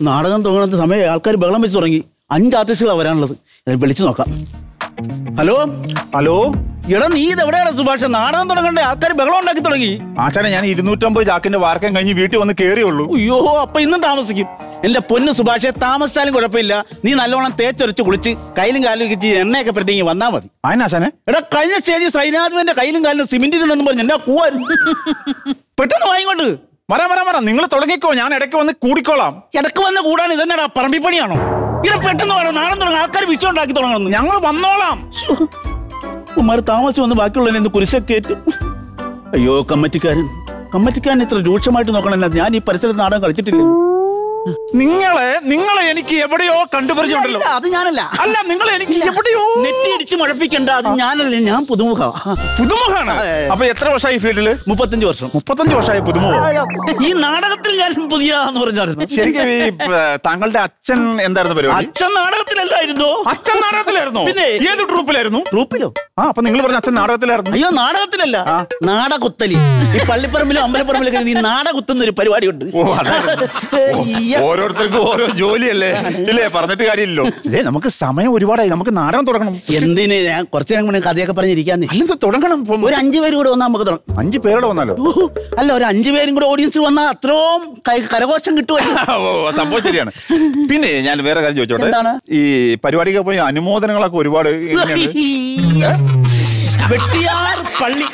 നാടകം തുടങ്ങുന്ന സമയം ആൾക്കാർ ബഹളം വെച്ച് തുടങ്ങി അഞ്ച് ആർട്ടിസ്റ്റുകളാണ് വരാനുള്ളത് ഞാൻ വിളിച്ചു നോക്കാം ഹലോ ഹലോ എടാ നീ ഇത് എവിടെയാണ് സുഭാഷ് നാടകം തുടങ്ങണ്ടേ ആൾക്കാർ ബഹളം ഉണ്ടാക്കി തുടങ്ങി ആശാനെ ഞാൻ ഇരുന്നൂറ്റമ്പത് ചാക്കിന്റെ വാർക്കം കഴിഞ്ഞ് വീട്ടിൽ വന്ന് കേറിയുള്ളൂ അയ്യോ അപ്പൊ ഇന്നും താമസിക്കും എന്റെ പൊന്ന് സുഭാഷെ താമസിച്ചാലും കുഴപ്പമില്ല നീ നല്ലോണം തേച്ചൊരച്ച് കുളിച്ച് കയ്യിലും കാലും വെച്ച് എണ്ണയൊക്കെ പെട്ടെങ്കിൽ വന്നാ മതി അതിനാശാനെ എടാ കഴിഞ്ഞ സ്റ്റേജിൽ സൈനാഥുവിന്റെ കയ്യിലും കാലിലും സിമെന്റിൽ നിന്നും പറഞ്ഞു എന്നാ കൂവായിരുന്നു പെട്ടെന്ന് വാങ്ങിക്കൊണ്ട് വരാം വരാം വരാം നിങ്ങൾ തുടങ്ങിക്കോ ഞാൻ ഇടയ്ക്ക് വന്ന് കൂടിക്കോളാം ഇടക്ക് വന്ന് കൂടാൻ ഇതെന്നാടാ പറമ്പിപ്പണിയാണോ ഇവിടെ പെട്ടെന്ന് വേണം നാളെ തുടങ്ങാൻ ആൾക്കാർ വിഷയം ഉണ്ടാക്കി തുടങ്ങണം ഞങ്ങൾ വന്നോളാം ഉമ്മാർ താമസം വന്ന് ബാക്കിയുള്ളതിനെ ഇന്ന് കുരിശൊക്കെ ഏറ്റും അയ്യോ കമ്മറ്റിക്കാരൻ കമ്മറ്റിക്കാരൻ ഇത്ര രൂക്ഷമായിട്ട് നോക്കണല്ല ഞാൻ ഈ പരിസരത്ത് നാടകം കളിച്ചിട്ടില്ല നിങ്ങളെ നിങ്ങളെ എനിക്ക് എവിടെയോ കണ്ടുപരിചയമുണ്ടല്ലോ ഇല്ല, അത് ഞാനല്ല അല്ല നിങ്ങൾ എനിക്ക് എവിടെയോ നെറ്റി ഇടിച്ച് മുഴപ്പിക്കണ്ട അത് ഞാനല്ല ഞാൻ പുതുമുഖ പുതുമുഖാണ് അതെ. അപ്പൊ എത്ര വർഷമായി ഫീൽഡില് മുപ്പത്തഞ്ച് വർഷം മുപ്പത്തഞ്ച് വർഷമായി പുതുമുഖം ഈ നാടകത്തിൽ ഞാൻ പുതിയ എന്ന് പറഞ്ഞായിരുന്നു ശരിക്കും ഈ പ- താങ്കളുടെ അച്ഛൻ എന്തായിരുന്നു പരിപാടി അച്ഛൻ നാടകത്തിലല്ലായിരുന്നോ അച്ഛൻ നാടകത്തിലായിരുന്നോ പിന്നെ? ഏത് ട്രൂപ്പിലായിരുന്നു ട്രൂപ്പിലോ ആ അപ്പൊ നിങ്ങൾ പറഞ്ഞ അച്ഛൻ നാടകത്തിലായിരുന്നു അയ്യോ നാടകത്തിലല്ല ആ. നാടകുത്തലി ഈ പള്ളിപ്പറമ്പിലും അമ്പലപ്പറമ്പിലൊക്കെ നീ നാടകുത്തുന്ന ഒരു പരിപാടിയുണ്ട് ഓ, അതായിരുന്നു. അയ്യ. ഓരോരുത്തർക്കും ഓരോ ജോലിയല്ലേ ഇല്ലേ പറഞ്ഞിട്ട് കാര്യമില്ലല്ലോ ഇതേ നമുക്ക് സമയം ഒരുപാടായി നമുക്ക് നാടകം തുടങ്ങണം എന്തിന് ഞാൻ കുറച്ചു നേരം കൂടെ കഥയൊക്കെ പറഞ്ഞിരിക്കാന്നേ അല്ലെന്താ തുടങ്ങണം ഇപ്പം? ഒരു അഞ്ചു പേര് കൂടെ വന്നാൽ നമുക്ക് തുടങ്ങാം അഞ്ച് പേരോടെ വന്നാലോ ഊഹു. അല്ല ഒരു അഞ്ചു പേരും കൂടെ ഓഡിയൻസിൽ വന്നാൽ അത്രയും കൈ- കരഘോഷം കിട്ടുമല്ലോ ഓ സംഭവം ശരിയാണ് പിന്നെ ഞാൻ വേറെ കാര്യം ചോദിച്ചോട്ടെ എന്താണ്? ഈ പരിപാടിക്ക് പോയി അനുമോദനങ്ങളൊക്കെ ഒരുപാട് എങ്ങനെയുണ്ട്? വെട്ടിയാർ പള്ളി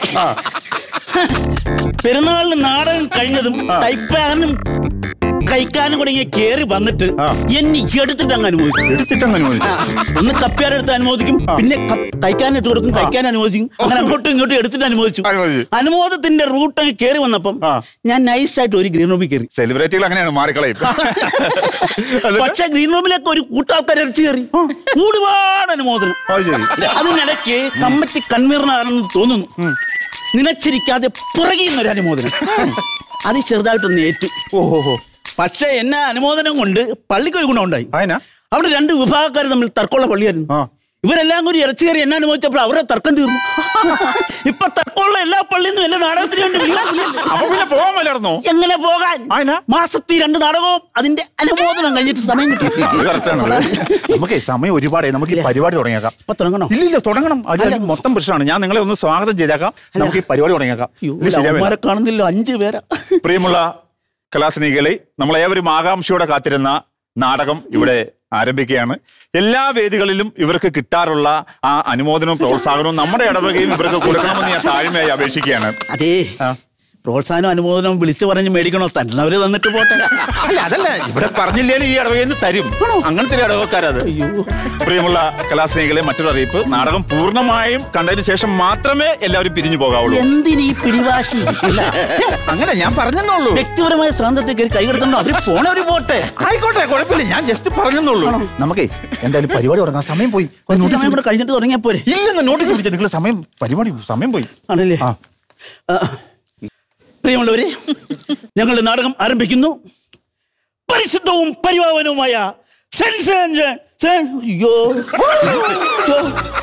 പെരുന്നാളിന് നാടകം കഴിഞ്ഞതും കൈപ്പാനും കഴിക്കാനും കൂടെ ഇങ്ങനെ കേറി വന്നിട്ട് ആ. എന്നെ എടുത്തിട്ട് അങ്ങ് അനുമോദിക്കും എടുത്തിട്ടങ്ങ് അനുമോദിച്ചു ആ, ഒന്ന് കപ്പിയാരെടുത്ത് അനുമോദിക്കും പിന്നെ കഴിക്കാൻ ഇട്ട് കൊടുക്കും കഴിക്കാൻ അനുമോദിക്കും അങ്ങനെ അങ്ങോട്ടും ഇങ്ങോട്ടും എടുത്തിട്ട് അനുമോദിച്ചു അനുമോദിച്ചു. അനുമോദത്തിന്റെ റൂട്ട് അങ്ങ് കയറി വന്നപ്പം ആ. ഞാൻ നൈസായിട്ട് ഒരു ഗ്രീൻ റൂമിൽ കയറി സെലിബ്രിറ്റികൾ അങ്ങനെയാണ് മാറിക്കളയും എന്നിട്ട്? പക്ഷെ ഗ്രീൻ റൂമിലേക്ക് ഒരു കൂട്ടാൾക്കാർ ഇറച്ചി കയറി ഒരുപാട് അനുമോദനം അത് ശരി അതിനിടയ്ക്ക് കമ്മിറ്റി കൺവീനറാണെന്ന് തോന്നുന്നു നിലച്ചിരിക്കാതെ പുറകിന്നൊരു അനുമോദനം അത് ചെറുതായിട്ടൊന്ന് ഏറ്റു ഓഹോ പക്ഷെ എന്നെ അനുമോദനം കൊണ്ട് പള്ളിക്കൊരു ഗുണമുണ്ടായി അതിനാ അവിടെ രണ്ട് വിഭാഗക്കാർ തമ്മിൽ തർക്കമുള്ള പള്ളിയായിരുന്നു ആ. ഇവരെല്ലാം കൂടി ഇറച്ചി കയറി എന്നെ അനുഭവിച്ചപ്പോൾ അവരെ തർക്കം തീർന്നു ഇപ്പൊ തർക്കമുള്ള എല്ലാ പള്ളിയിൽ നിന്നും എല്ലാ നാടകത്തിനും വേണ്ടി വിളിയാക്കില്ലേ? അപ്പൊ പിന്നെ പോകാൻ മേലായിരുന്നോ എങ്ങനെ പോകാൻ അതിനാ? മാസത്തിൽ രണ്ട് നാടകവും അതിന്റെ അനുമോദനം കഴിഞ്ഞിട്ട് സമയം കിട്ടും അത് കറക്റ്റാണ് നമുക്ക് സമയം ഒരുപാടായി നമുക്ക് ഈ പരിപാടി തുടങ്ങിയേക്കാം ഇപ്പൊ തുടങ്ങണോ ഇല്ല ഇല്ല തുടങ്ങണം അത് അല്ല. മൊത്തം പ്രശ്നമാണ് ഞാൻ നിങ്ങളെ ഒന്ന് സ്വാഗതം ചെയ്തേക്കാം നമുക്ക് ഈ പരിപാടി തുടങ്ങിയേക്കാം അയ്യോ, ഇത് ശരിയാവില്ല. അവന്മാരെ കാണുന്നില്ല അഞ്ചു പേരാ പ്രിയമുള്ള കലാസ്നേഹികളെ നമ്മളേവരും ആകാംക്ഷയോടെ കാത്തിരുന്ന നാടകം ഇവിടെ ആരംഭിക്കുകയാണ് എല്ലാ വേദികളിലും ഇവർക്ക് കിട്ടാറുള്ള ആ അനുമോദനവും പ്രോത്സാഹനവും നമ്മുടെ ഇടവകയും ഇവർക്ക് കൊടുക്കണമെന്ന് ഞാൻ താഴ്മയായി അപേക്ഷിക്കുകയാണ് അതേ ആ. പ്രോത്സാഹനം അനുമോദനം വിളിച്ചു പറഞ്ഞ് മേടിക്കണോ തന്നവര് തന്നിട്ട് പോട്ടെ അല്ല അതല്ല ഇവിടെ പറഞ്ഞില്ലേലും ഈ ഇടവകയിൽ നിന്ന് തരും അങ്ങനത്തെ ഒരു ഇടവക്കാരത് പ്രിയമുള്ള കലാസ്നേഹികളെ മറ്റൊരു അറിയിപ്പ് നാടകം പൂർണ്ണമായും കണ്ടതിന് ശേഷം മാത്രമേ എല്ലാവരും പിരിഞ്ഞു പോകാവുള്ളൂ എന്തിനീ പിടിവാശി അങ്ങനെ ഞാൻ പറഞ്ഞെന്നുള്ളൂ വ്യക്തിപരമായ സ്വാതന്ത്ര്യത്തിൽ കയറി കൈകെടുത്തോ അവര് പോണവര് പോട്ടെ ആയിക്കോട്ടെ കുഴപ്പമില്ല ഞാൻ ജസ്റ്റ് പറഞ്ഞെന്നുള്ളൂ നമുക്കേ എന്തായാലും പരിപാടി തുടങ്ങാം സമയം പോയി കുറച്ച് നോട്ടീസ് സമയം കൂടെ കഴിഞ്ഞിട്ട് തുടങ്ങിയാ പോരെ ഇല്ലെന്ന് നോട്ടീസ് പിടിച്ചത് നിങ്ങൾ സമയം പരിപാടി സമയം പോയി ആണല്ലേ ആ. ആ. പ്രിയമുള്ളവരെ ഞങ്ങളുടെ നാടകം ആരംഭിക്കുന്നു പരിശുദ്ധവും പരിപാവനവുമായ സെൻ- സെൻ- സെൻ- സെൻ- അയ്യോ ചോ.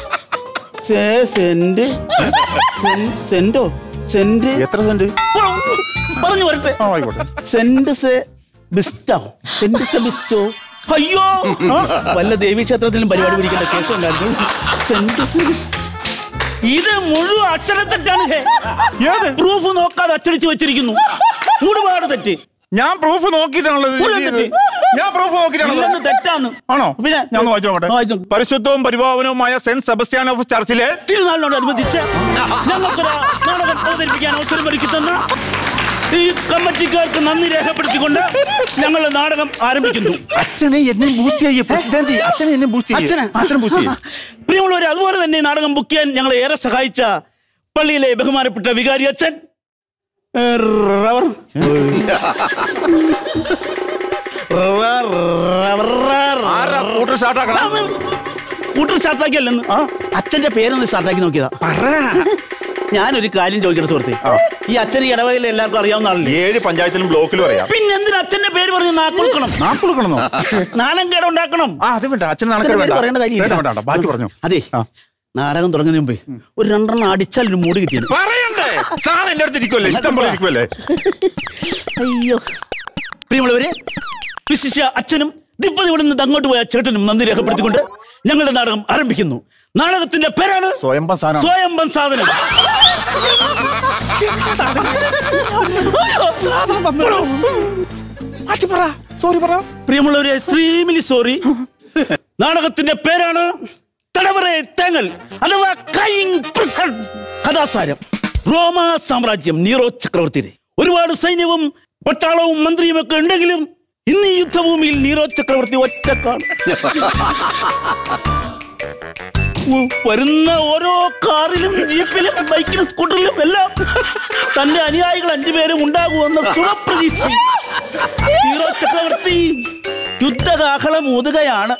സെ- സെന്റ് സെൻ- സെന്റോ സെന്റ് എത്ര സെന്റ് പറഞ്ഞു വരട്ടെ ആ ആയിക്കോട്ടെ സെന്റ് സെ ബിസ്റ്റോ സെന്റ് സെ ബിസ്റ്റോ അയ്യോ ആ, വല്ല ദേവീക്ഷേത്രത്തിലും പരിപാടി പിടിക്കേണ്ട കേസ് ഉണ്ടായിരുന്നു സെന്റ് സെ ബിസ്- ഇത് മുഴുവൻ അക്ഷരത്തെറ്റാണ് ഹേ. ഏത് പ്രൂഫ് നോക്കാതെ അച്ചടിച്ച് വെച്ചിരിക്കുന്നു ഒരുപാട് തെറ്റ് ഞാൻ പ്രൂഫ് നോക്കിയിട്ടാണുള്ളത് ഇത് ഒരു ചെയ്തത്. തെറ്റ്. ഞാൻ പ്രൂഫ് ഇല്ലെന്ന് നോക്കിയിട്ടാണുള്ളത് തെറ്റാണ് ആണോ പിന്നെ ഞാൻ ഒന്ന് വായിച്ചു നോക്കട്ടെ ആ, വായിച്ചു. പരിശുദ്ധവും പരിപാവനവുമായ സെന്റ് സെബസ്റ്റ്യാൻ ഓഫ് ചർച്ചിലെ തിരുനാളിനോട് അനുബന്ധിച്ച് ഞങ്ങൾക്കൊരു നാടകം അവതരിപ്പിക്കാൻ അവസരം ഒരുക്കി തന്ന ഈ കമ്മിറ്റിക്കാർക്ക് നന്ദി രേഖപ്പെടുത്തിക്കൊണ്ട് ഞങ്ങളുടെ നാടകം ആരംഭിക്കുന്നു അച്ഛനെ എന്നെ ബൂസ്റ്റ് ചെയ്യ പ്രസിഡന്റ് അച്ഛനെ എന്നെ ബൂസ്റ്റ് അച്ഛന് അച്ഛനെ ബൂസ്റ്റ് ചെയ്യും പ്രിയമുള്ളവരെ അതുപോലെ തന്നെ ഈ നാടകം ബുക്ക് ചെയ്യാൻ ഞങ്ങളെ ഏറെ സഹായിച്ച പള്ളിയിലെ ബഹുമാനപ്പെട്ട വികാരി അച്ഛൻ ഏ, റവർ റവർ, റവർ, ആരാ സ്കൂട്ടർ സ്റ്റാർട്ടാക്കണം കൂട്ടർ സ്റ്റാർട്ടാക്കിയല്ലെന്ന് ആ. അച്ഛന്റെ പേരൊന്ന് സ്റ്റാർട്ടാക്കി നോക്കിയതാ ഞാനൊരു കാര്യം ചോദിക്കട്ടെ സുഹൃത്തെ ആ. ഈ അച്ഛൻ ഈ ഇടവകയിൽ എല്ലാവർക്കും അറിയാവുന്ന ആളല്ലേ ഏഴ് പഞ്ചായത്തിലും ബ്ലോക്കിലും അറിയാം പിന്നെ എന്തിനാ അച്ഛന്റെ പേര് പറഞ്ഞ് നാക്കൊടുക്കണം നാം കൊടുക്കണമെന്നോ നാണം കേടുണ്ടാക്കണം ആ അത് വേണ്ട അച്ഛൻ നാളെ ഇത്ര പേര് വേണ്ട പറയേണ്ട കാര്യമില്ല. വേണ്ട, വേണ്ട, വേണ്ട. ബാക്കി പറഞ്ഞു അതെ ആ. നാടകം തുടങ്ങുന്നതിന് മുമ്പേ ഒരു രണ്ടെണ്ണം അടിച്ചാൽ ഒരു മൂട് കിട്ടിയത് പറയണ്ടേ സാധനം എന്റെ അടുത്ത് ഇരിക്കുമല്ലേ ഇഷ്ടം പോലെ ഇരിക്കുമല്ലേ അയ്യോ പ്രിയമുള്ളവരെ വിശിഷ്യ അച്ഛനും ദിപ്പതി ഇവിടെ നിന്ന് അങ്ങോട്ട് പോയ ചേട്ടനും നന്ദി രേഖപ്പെടുത്തിക്കൊണ്ട് ഞങ്ങളുടെ നാടകം ആരംഭിക്കുന്നു നാടകത്തിന്റെ പേരാണ് സ്വയംഭം സാധനം സ്വയംഭം സാധനം സോറി പറ പ്രിയമുള്ളവരെ എക്സ്ട്രീംലി സോറി നാടകത്തിന്റെ പേരാണ് തടവറെ തേങ്ങൽ അഥവാ ക്രൈങ് പ്രിസൺ കഥാസാരം റോമ സാമ്രാജ്യം നീറോ ചക്രവർത്തിയുടെ ഒരുപാട് സൈന്യവും പട്ടാളവും മന്ത്രിയും ഒക്കെ ഉണ്ടെങ്കിലും ഇന്ന് ഈ യുദ്ധഭൂമിയിൽ നീറോ ചക്രവർത്തി ഒറ്റക്കാണ് ഉ- വരുന്ന ഓരോ കാറിലും ജീപ്പിലും ബൈക്കിലും സ്കൂട്ടറിലും എല്ലാം തന്റെ അനുയായികൾ അഞ്ചുപേരും ഉണ്ടാകുമെന്ന സുഖപ്രതീക്ഷ ഹീറോ ചക്രവർത്തി യുദ്ധകാഹളം ഊതുകയാണ്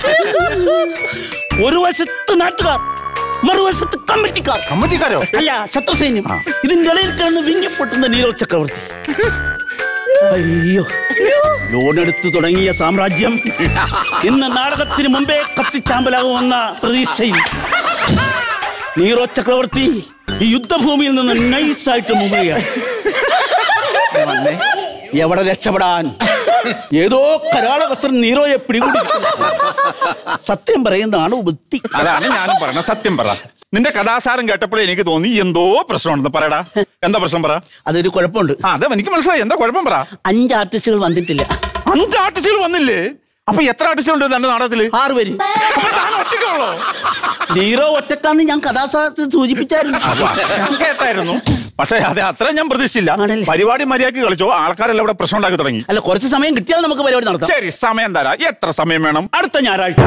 ഒരു വശത്ത് നാട്ടുകാർ മറുവശത്ത് കമ്മിറ്റിക്കാർ കമ്മറ്റിക്കാരോ അല്ല ശത്രുസൈന്യം ഇതിന്റെ ഇടയിൽ കിടന്ന് വിങ്ങിപ്പൊട്ടുന്ന നീരോ ചക്രവർത്തി അയ്യോ ലോൺ എടുത്തു തുടങ്ങിയ സാമ്രാജ്യം ഇന്ന് നാടകത്തിന് മുമ്പേ കത്തിച്ചാമ്പലാകുമെന്ന പ്രതീക്ഷയിൽ നീറോ ചക്രവർത്തി ഈ യുദ്ധഭൂമിയിൽ നിന്ന് നൈസായിട്ട് മുങ്ങുകയാണ് വന്നേ. എവിടെ രക്ഷപ്പെടാൻ ഏതോ കരാളകസ്ത്രൻ നീറോയെ പിടികൂടി സത്യം പറയുന്നതാണ് ബുദ്ധി അതാണ് ഞാനും പറഞ്ഞത് സത്യം പറ നിന്റെ കഥാസാരം കേട്ടപ്പോഴേ എനിക്ക് തോന്നി എന്തോ പ്രശ്നമുണ്ടെന്ന് പറയടാ എന്താ പ്രശ്നം പറ അതൊരു കുഴപ്പമുണ്ട് ആ അതെ എനിക്ക് മനസ്സിലായി എന്താ കുഴപ്പം പറ അഞ്ച് ആർട്ടിസ്റ്റുകൾ വന്നിട്ടില്ല അഞ്ച് ആർട്ടിസ്റ്റുകൾ വന്നില്ലേ അപ്പൊ എത്ര ആർട്ടിസ്റ്റുകൾ ഉണ്ട് തന്റെ നാടകത്തില് ആറ് പേര് അപ്പൊ താൻ ഒറ്റയ്ക്കുള്ളോ നീറോ ഒറ്റക്കാന്ന് ഞാൻ കഥാസാരത്തിൽ സൂചിപ്പിച്ചായിരുന്നു അപ്പൊ ഞാൻ കേട്ടായിരുന്നു പക്ഷേ അതെ അത്ര ഞാൻ പ്രതീക്ഷിച്ചില്ല ആണല്ലേ? പരിപാടി മര്യാദക്ക് കളിച്ചോ ആൾക്കാരെല്ലാം ഇവിടെ പ്രശ്നം ഉണ്ടാക്കി തുടങ്ങി അല്ല കുറച്ച് സമയം കിട്ടിയാൽ നമുക്ക് പരിപാടി നടത്താം ശരി സമയം തരാ എത്ര സമയം വേണം അടുത്ത ഞായറാഴ്ച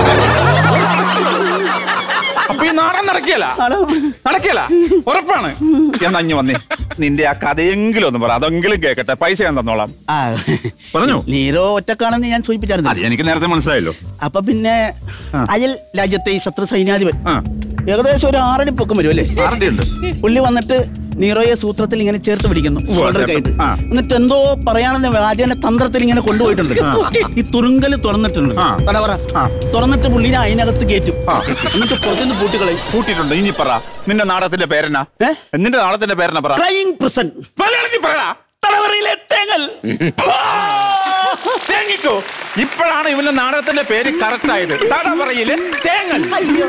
അപ്പൊ ഈ നാടൻ നടക്കിയല്ല നാളെ- നടക്കിയല്ല ഉറപ്പാണ് എന്നാ ഇഞ്ഞു വന്നേ നിന്റെ ആ കഥയെങ്കിലും ഒന്ന് പറ അതെങ്കിലും കേക്കട്ടെ പൈസ ഞാൻ തന്നോളാം ആ പറഞ്ഞോ നീരോ ഒറ്റക്കാണെന്ന് ഞാൻ അത് സൂചിപ്പിച്ചായിരുന്നു എനിക്ക് നേരത്തെ മനസ്സിലായല്ലോ അപ്പൊ പിന്നെ അയൽ രാജ്യത്തെ ഈ ശത്രു സൈന്യാധിപൻ ആ ഏകദേശം ഒരു ആറടി പൊക്കം വരും അല്ലേ ആരുടെ ഉണ്ട് പുള്ളി വന്നിട്ട് നീറോയെ സൂത്രത്തിൽ ഇങ്ങനെ ചേർത്ത് പിടിക്കുന്നു ഉവ്വ് shoulder ഒക്കെ ആയിട്ട്. ആ. എന്നിട്ട് എന്തോ പറയാണെന്ന് വ്യാജന്റെ തന്ത്രത്തിൽ ഇങ്ങനെ കൊണ്ടുപോയിട്ടുണ്ട് ഈ തുറുങ്കല് തുറന്നിട്ടുണ്ട് ആ. തടവറ ആ. തുറന്നിട്ട് പുള്ളിനെ അതിനകത്ത് കയറ്റും ആ. എന്നിട്ട് പുറത്തുനിന്ന് പൂട്ടിക്കളയും കൂട്ടിയിട്ടുണ്ട് ഇനി പറ നിന്റെ നാടകത്തിന്റെ പേരെന്നാ ഏ? നിന്റെ നാടകത്തിന്റെ പേരെന്നാ പറ ക്രൈങ് പ്രസൻ മലയാളത്തിൽ പറയടാ തടവറയിലെ തേങ്ങൽ തേങ്ങിക്കോ ഇപ്പോഴാണ് ഇവന്റെ നാടകത്തിന്റെ പേര് കറക്റ്റ് ആയത് തടവറയിലെ തേങ്ങൽ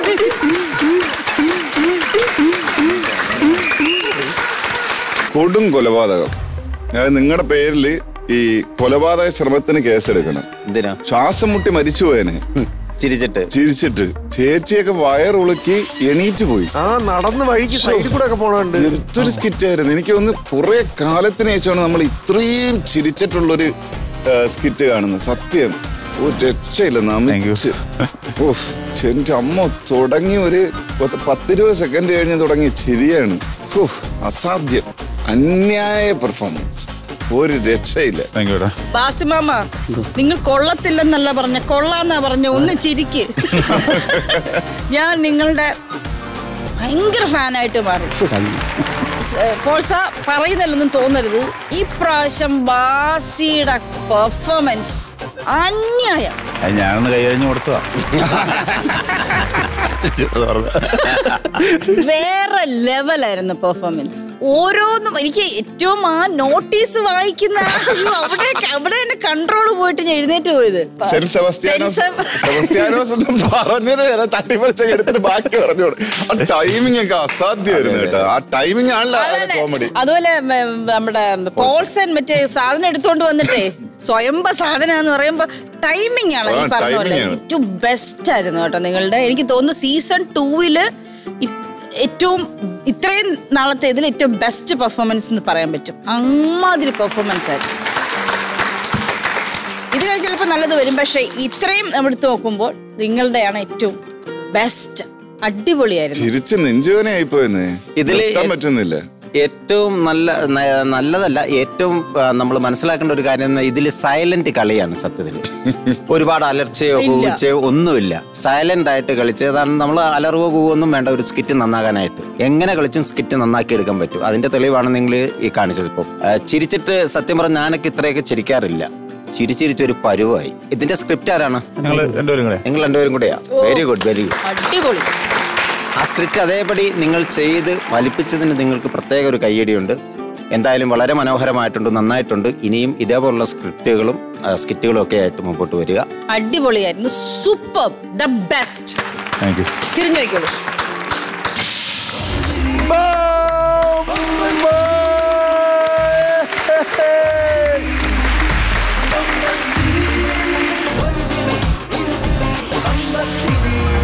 കൊടും കൊലപാതകം അതായത് നിങ്ങളുടെ പേരിൽ ഈ കൊലപാതക ശ്രമത്തിന് കേസെടുക്കണം എന്തിനാ ശ്വാസം മുട്ടി മരിച്ചു പോയനെ ചിരിച്ചിട്ട് ചിരിച്ചിട്ട് ചേച്ചിയൊക്കെ വയറുളുക്കി എണീറ്റ് പോയി ആ നടന്ന് വഴിക്ക് സൈഡിൽ കൂടെ ഒക്കെ പോണുണ്ട് എന്തൊരു സ്കിറ്റായിരുന്നു എനിക്ക് ഒന്ന് കുറെ കാലത്തിന് ശേഷമാണ് നമ്മൾ ഇത്രയും ചിരിച്ചിട്ടുള്ളൊരു സ്കിറ്റ് കാണുന്നത് സത്യം ഒരു രക്ഷയില്ല നമിച്ച് ഓഫ് എന്റെ അമ്മ തുടങ്ങി ഒരു പത്ത് പത്തിരുപത് സെക്കൻഡ് കഴിഞ്ഞ് തുടങ്ങിയ ചിരിയാണ് ഫു, അസാധ്യം അന്യായ പെർഫോമൻസ് ഒരു രക്ഷയില്ല താങ്ക് യുടാ ബാസിമാമ നിങ്ങൾ കൊള്ളത്തില്ലെന്നല്ല പറഞ്ഞ കൊള്ളാന്നാ പറഞ്ഞ ഒന്ന് ചിരിക്ക് ഞാൻ നിങ്ങളുടെ ഭയങ്കര ഫാനായിട്ട് മാറി പോൾസ പറയുന്നില്ലെന്നും തോന്നരുത് ഈ പ്രാവശ്യം ബാസിയുടെ പെർഫോമൻസ് അന്യായം ഞാനൊന്ന് കൈകഴിഞ്ഞ് കൊടുത്തതാ വേറെ ലെവലായിരുന്നു പെർഫോമൻസ് ഓരോന്നും എനിക്ക് ഏറ്റവും ആ നോട്ടീസ് വായിക്കുന്ന അയ്യോ, അവിടെ അവിടെ എന്നെ കൺട്രോൾ പോയിട്ട് ഞാൻ എഴുന്നേറ്റ് പോയത് സെന്റ് സെബസ്ത്യാനോസ് സെന്റ് സെബ- സെബസ്ത്യാനോസ് എന്ന് പറഞ്ഞത് വരെ തട്ടിപ്പറിച്ചൊക്കെ എടുത്തിട്ട് ബാക്കി പറഞ്ഞോളൂ ആ ടൈമിംഗ് ഒക്കെ അസാധ്യമായിരുന്നു കേട്ടോ ആ ടൈമിംഗ് ആണല്ലോ അതന്നെ. കോമഡി അതുപോലെ ഉം, നമ്മുടെ പോൾസൺ മറ്റേ സാധനം എടുത്തോണ്ട് വന്നിട്ടേ സ്വയംഭ സാധനം എന്ന് പറയുമ്പോ ടൈമിംഗ് ആണ് ഈ ആ, പറഞ്ഞ പോലെ timing ആണ്. ഏറ്റവും ബെസ്റ്റ് ആയിരുന്നു കേട്ടോ നിങ്ങളുടെ എനിക്ക് തോന്നുന്നു സീസൺ ടൂവില് ഏറ്റവും ഇത്രയും നാളത്തെ ഇതിൽ ഏറ്റവും ബെസ്റ്റ് പെർഫോമൻസ് എന്ന് പറയാൻ പറ്റും അമ്മാതിരി പെർഫോമൻസ് ആയിരുന്നു ഇത് കഴിഞ്ഞ് ചിലപ്പോൾ നല്ലത് വരും പക്ഷേ ഇത്രയും എടുത്ത് നോക്കുമ്പോൾ നിങ്ങളുടെയാണ് ഏറ്റവും ബെസ്റ്റ് അടിപൊളിയായിരുന്നു ചിരിച്ച് നെഞ്ചുവനെ ആയിപ്പോയെന്ന് ഇതില് നിർത്താൻ പറ്റുന്നില്ല ഏറ്റവും നല്ല ന- നല്ലതല്ല ഏറ്റവും നമ്മൾ മനസ്സിലാക്കേണ്ട ഒരു കാര്യം ഇതിൽ സൈലന്റ് കളിയാണ് സത്യത്തിൽ ഒരുപാട് അലർച്ചയോ ഇല്ല. കൂച്ചയോ ഒന്നുമില്ല സൈലന്റ് ആയിട്ട് കളിച്ച് അതാണ് നമ്മൾ അലർവോ കൂവൊന്നും വേണ്ട ഒരു സ്കിറ്റ് നന്നാകാനായിട്ട് എങ്ങനെ കളിച്ചും സ്കിറ്റ് നന്നാക്കി എടുക്കാൻ പറ്റും അതിന്റെ തെളിവാണ് നിങ്ങൾ ഈ കാണിച്ചത് ഇപ്പം ആ, ചിരിച്ചിട്ട് സത്യം പറഞ്ഞ ഞാനൊക്കെ ഇത്രയൊക്കെ ചിരിക്കാറില്ല ചിരിച്ചിരിച്ചൊരു പരുവായി ഇതിന്റെ സ്ക്രിപ്റ്റ് ആരാണ് ഞങ്ങൾ രണ്ടുപേരും കൂടെ നിങ്ങൾ രണ്ടുപേരും കൂടെയാ വെരി ഗുഡ് വെരി ഗുഡ് അടിപൊളി ആ സ്ക്രിപ്റ്റ് അതേപടി നിങ്ങൾ ചെയ്ത് വലിപ്പിച്ചതിന് നിങ്ങൾക്ക് പ്രത്യേക ഒരു കയ്യടിയുണ്ട് എന്തായാലും വളരെ മനോഹരമായിട്ടുണ്ട് നന്നായിട്ടുണ്ട് ഇനിയും ഇതേപോലുള്ള സ്ക്രിപ്റ്റുകളും ആ, സ്കിറ്റുകളും ഒക്കെ ആയിട്ട് മുമ്പോട്ട് വരിക അടിപൊളിയായിരുന്നു super the best thank you തിരിഞ്ഞു വയ്ക്കോളൂ Hey!